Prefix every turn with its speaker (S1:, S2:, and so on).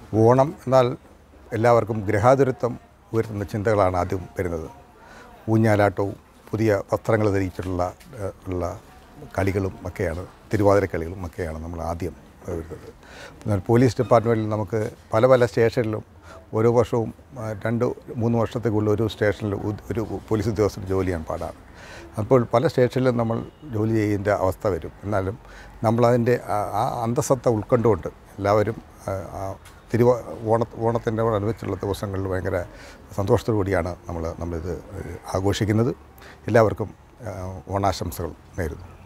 S1: ഓണം എന്നാൽ എല്ലാവർക്കും ഗ്രഹാതുരത്വം ഉയർത്തുന്ന ചിന്തകളാണ് ആദ്യം വരുന്നത് ഊഞ്ഞാലാട്ടവും പുതിയ വസ്ത്രങ്ങൾ ധരിച്ചിട്ടുള്ള ഏഹ്, ഉള്ള കളികളും ഒക്കെയാണ് തിരുവാതിര കളികളും ഒക്കെയാണ് നമ്മൾ ആദ്യം ഏഹ്, വരുന്നത് എന്നാൽ പോലീസ് ഡിപ്പാർട്ട്മെൻറ്റിൽ നമുക്ക് പല പല സ്റ്റേഷനിലും ഓരോ വർഷവും ആ, രണ്ട് മൂന്ന് വർഷത്തേക്കുള്ള ഒരു സ്റ്റേഷനിൽ ഉ- ഒരു പോലീസ് ഉദ്യോഗസ്ഥന് ജോലി ചെയ്യാൻ പാടാണ് അപ്പോൾ പല സ്റ്റേഷനിലും നമ്മൾ ജോലി ചെയ്യേണ്ട അവസ്ഥ വരും എന്നാലും നമ്മളതിൻ്റെ ആ- ആ അന്തസത്ത ഉൾക്കൊണ്ടുകൊണ്ട് എല്ലാവരും ആ, ആ തിരുവ ഓണ ഓണത്തിൻ്റെ അനുബന്ധിച്ചുള്ള ദിവസങ്ങളിൽ ഭയങ്കര സന്തോഷത്തോടു കൂടിയാണ് നമ്മൾ നമ്മളിത് ആഘോഷിക്കുന്നത് എല്ലാവർക്കും ആ, ഓണാശംസകൾ നേരുന്നു